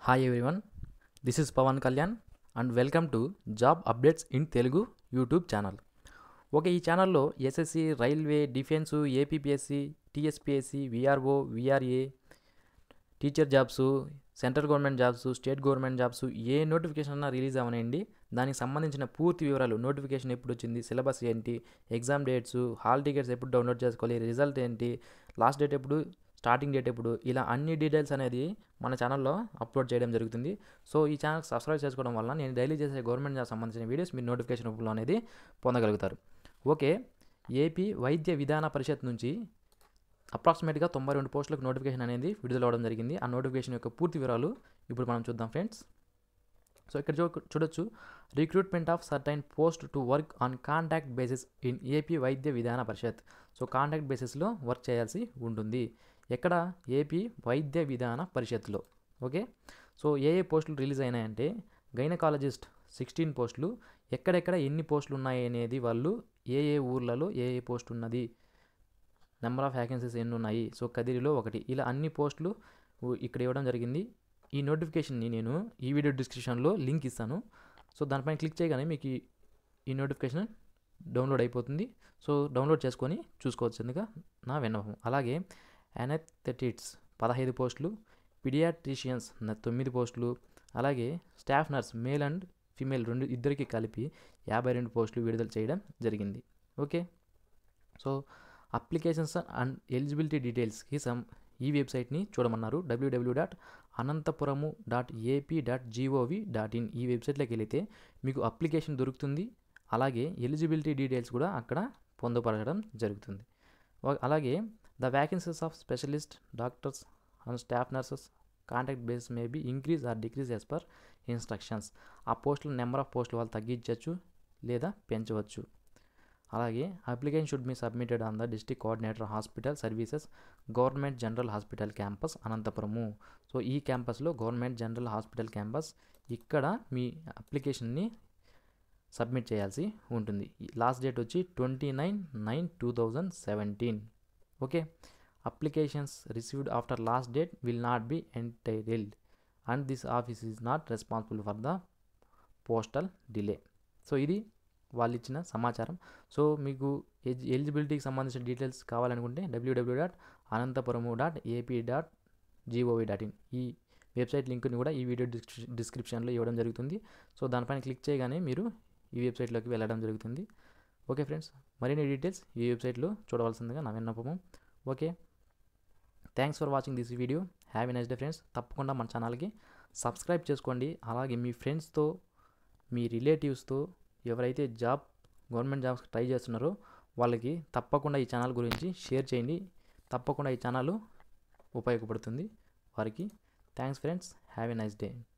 hi everyone this is Pawan Kalyan and welcome to job updates in Telugu YouTube channel okay ఈ ఛానల్లో SSC railway defence APPSC TSPSC VRO VRA teacher jobs central government jobs state government jobs ఏ notification అన్నా release అవనండి దానికి సంబంధించిన పూర్తి వివరాలు notification ఎప్పుడు వచ్చింది సిలబస్ ఏంటి ఎగ్జామ్ డేట్స్ హాల్ టికెట్స్ ఎప్పుడు డౌన్లోడ్ చేసుకోవాలి రిజల్ట్ ఏంటి లాస్ట్ డేట్ ఎప్పుడు స్టార్టింగ్ డేట్ ఎప్పుడు ఇలా అన్ని డీటెయిల్స్ అనేది మన ఛానల్లో అప్లోడ్ చేయడం జరుగుతుంది సో ఈ ఛానల్ సబ్స్క్రైబ్ చేసుకోవడం వల్ల నేను డైలీ చేసే గవర్నమెంట్ జాబ్ సంబంధించిన వీడియోస్ మీరు నోటిఫికేషన్ రూపంలో అనేది పొందగలుగుతారు ఓకే ఏపీ వైద్య విధాన పరిషత్ నుంచి అప్రాక్సిమేట్గా తొంభై రెండు పోస్టులకు నోటిఫికేషన్ అనేది విడుదల అవ్వడం జరిగింది ఆ నోటిఫికేషన్ యొక్క పూర్తి వివరాలు ఇప్పుడు మనం చూద్దాం ఫ్రెండ్స్ సో ఇక్కడ చూ చూడొచ్చు recruitment of certain post to work on contact basis in AP Vaidya Vidhana Parishad so contact బేసిస్లో వర్క్ చేయాల్సి ఉంటుంది ఎక్కడ ఏపీ వైద్య విధాన పరిషత్లో ఓకే సో ఏ ఏ పోస్టులు రిలీజ్ అయినాయంటే గైనకాలజిస్ట్ సిక్స్టీన్ పోస్టులు ఎక్కడెక్కడ ఎన్ని పోస్టులు ఉన్నాయి అనేది వాళ్ళు ఏ ఏ ఊర్లలో ఏ ఏ పోస్ట్ ఉన్నది నెంబర్ ఆఫ్ వ్యాకెన్సీస్ ఎన్ని ఉన్నాయి సో కదిరిలో ఒకటి ఇలా అన్ని పోస్టులు ఉ- ఇక్కడ ఇవ్వడం జరిగింది ఈ నోటిఫికేషన్ని నేను ఈ వీడియో డిస్క్రిప్షన్లో లింక్ ఇస్తాను సో దానిపైన క్లిక్ చేయగానే మీకు ఈ- ఈ నోటిఫికేషన్ డౌన్లోడ్ అయిపోతుంది సో డౌన్లోడ్ చేసుకొని చూసుకోవచ్చు ఎందుక నా విన్నపం అలాగే అనెథెటిట్స్ పదహైదు పోస్టులు పిడియాట్రిషియన్స్ తొమ్మిది పోస్టులు అలాగే staff nurse male and female రెండు ఇద్దరికి కలిపి యాభై రెండు పోస్టులు విడుదల చేయడం జరిగింది okay so applications and eligibility డీటెయిల్స్కి సమ్ ఈ వెబ్సైట్ని చూడమన్నారు WWW dot Anantapuramu dot AP dot GOV dot in ఈ వెబ్సైట్లోకి వెళితే మీకు అప్లికేషన్ దొరుకుతుంది అలాగే ఎలిజిబిలిటీ డీటెయిల్స్ కూడా అక్కడ పొందుపరచడం జరుగుతుంది వా- అలాగే the vacancies of specialist doctors and staff nurses contact base may be increase or decrease as per instructions ఆ పోస్టుల నెంబర్ ఆఫ్ పోస్టులు వాళ్ళు తగ్గించవచ్చు లేదా పెంచవచ్చు అలాగే application should be submitted on the district coordinator hospital services government general hospital campus Anantapuramu so ఈ క్యాంపస్లో గవర్నమెంట్ జనరల్ హాస్పిటల్ క్యాంపస్ ఇక్కడ మీ అప్లికేషన్ని సబ్మిట్ చేయాల్సి ఉంటుంది లాస్ట్ డేట్ వచ్చి twenty nine nine two thousand seventeen okay applications received after last date will not be entitled and this office is not responsible for the postal delay so ఇది వాళ్ళు ఇచ్చిన సమాచారం so మీకు ఎజ్ ఎలిజిబిలిటీకి సంబంధించిన details కావాలనుకుంటే WWW dot Anantapuramu dot AP dot GOV dot in ఈ website లింక్ని కూడా ఈ వీడియో డిస్క్రి డిస్క్రిప్షన్లో ఇవ్వడం జరుగుతుంది సో దానిపైన క్లిక్ చేయగానే మీరు ఈ వెబ్సైట్లోకి వెళ్ళడం జరుగుతుంది ఓకే ఫ్రెండ్స్ మరిన్ని డీటెయిల్స్ ఈ వెబ్సైట్లో చూడవలసిందిగా నా విన్నపము okay thanks for watching this video have a nice day friends తప్పకుండా మన ఛానల్కి సబ్స్క్రైబ్ చేసుకోండి అలాగే మీ ఫ్రెండ్స్తో మీ రిలేటివ్స్తో ఎవరైతే జాబ్ గవర్నమెంట్ జాబ్స్ ట్రై చేస్తున్నారో వాళ్ళకి తప్పకుండా ఈ ఛానల్ గురించి షేర్ చేయండి తప్పకుండా ఈ ఛానల్ ఉపయోగపడుతుంది వారికి thanks friends have a nice day